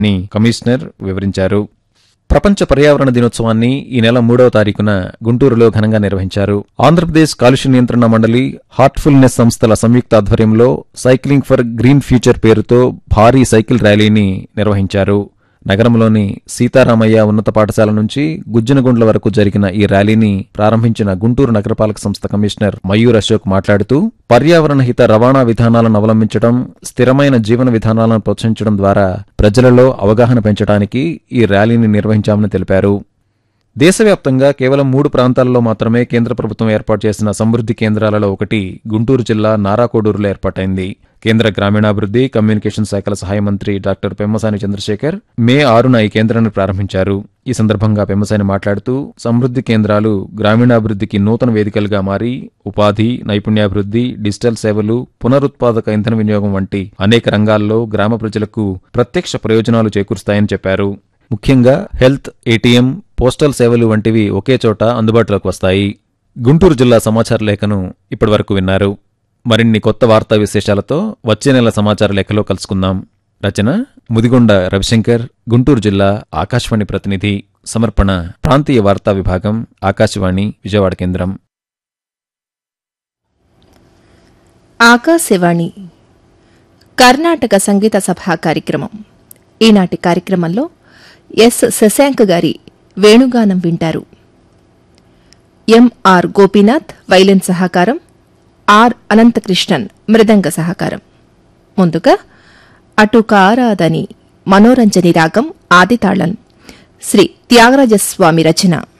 ని కమిషనర్ వివరించారు ప్రపంచ పర్యావరణ దినోత్సవాన్ని ఈ నెల మూడవ తారీఖున గుంటూరులో ఘనంగా నిర్వహించారు ఆంధ్రప్రదేశ్ కాలుష్య నియంత్రణ మండలి హార్ట్ఫుల్నెస్ సంస్థల సంయుక్త ఆధ్వర్యంలో సైక్లింగ్ ఫర్ గ్రీన్ ఫ్యూచర్ పేరుతో భారీ సైకిల్ ర్యాలీని నిర్వహించారు నగరంలోని సీతారామయ్య ఉన్నత పాఠశాల నుంచి గుజ్జనగుండ్ల వరకు జరిగిన ఈ ర్యాలీని ప్రారంభించిన గుంటూరు నగరపాలక సంస్థ కమిషనర్ మయూర్ అశోక్ మాట్లాడుతూ పర్యావరణ హిత రవాణా విధానాలను అవలంబించడం స్థిరమైన జీవన విధానాలను ప్రోత్సహించడం ద్వారా ప్రజలలో అవగాహన పెంచడానికి ఈ ర్యాలీని నిర్వహించామని తెలిపారు దేశవ్యాప్తంగా కేవలం మూడు ప్రాంతాల్లో మాత్రమే కేంద్ర ప్రభుత్వం ఏర్పాటు చేసిన సమృద్ధి కేంద్రాలలో ఒకటి గుంటూరు జిల్లా నారాకోడూరులో ఏర్పాటైంది కేంద్ర గ్రామీణాభివృద్ధి కమ్యూనికేషన్ శాఖల సహాయ మంత్రి డాక్టర్ పెమ్మసాని చంద్రశేఖర్ మే ఆరున ఈ కేంద్రాన్ని ప్రారంభించారు ఈ సందర్భంగా పెమ్మసాని మాట్లాడుతూ సమృద్ధి కేంద్రాలు గ్రామీణాభివృద్ధికి నూతన వేదికలుగా మారి ఉపాధి నైపుణ్యాభివృద్ధి డిజిటల్ సేవలు పునరుత్పాదక ఇంధన వినియోగం వంటి అనేక రంగాల్లో గ్రామ ప్రజలకు ప్రత్యక్ష ప్రయోజనాలు చేకూరుస్తాయని చెప్పారు ముఖ్యంగా హెల్త్ ఏటీఎం పోస్టల్ సేవలు వంటివి ఒకే చోట అందుబాటులోకి వస్తాయి గుంటూరు జిల్లా సమాచార లేఖను ఇప్పటివరకు విన్నారు మరిన్ని కొత్త వార్తా విశేషాలతో వచ్చే నెల సమాచార లేఖలో కలుసుకుందాం రచన ముదిగొండ రవిశంకర్ గుంటూరు జిల్లా ఆకాశవాణి ప్రతినిధి సమర్పణ ప్రాంతీయ వార్తా విభాగం ఆకాశవాణి విజయవాడ కేంద్రం ఆకాశవాణి కర్ణాటక సంగీత సభా కార్యక్రమం ఈనాటి కార్యక్రమంలో ఎస్ శశాంక్ గారి వేణుగానం వింటారు ఎంఆర్ గోపీనాథ్ వైలిన్ సహకారం ఆర్ అనంతకృష్ణన్ మృదంగ సహకారం ముందుగా అటు కారాదని మనోరంజని రాగం ఆదితాళం శ్రీ త్యాగరాజస్వామి రచన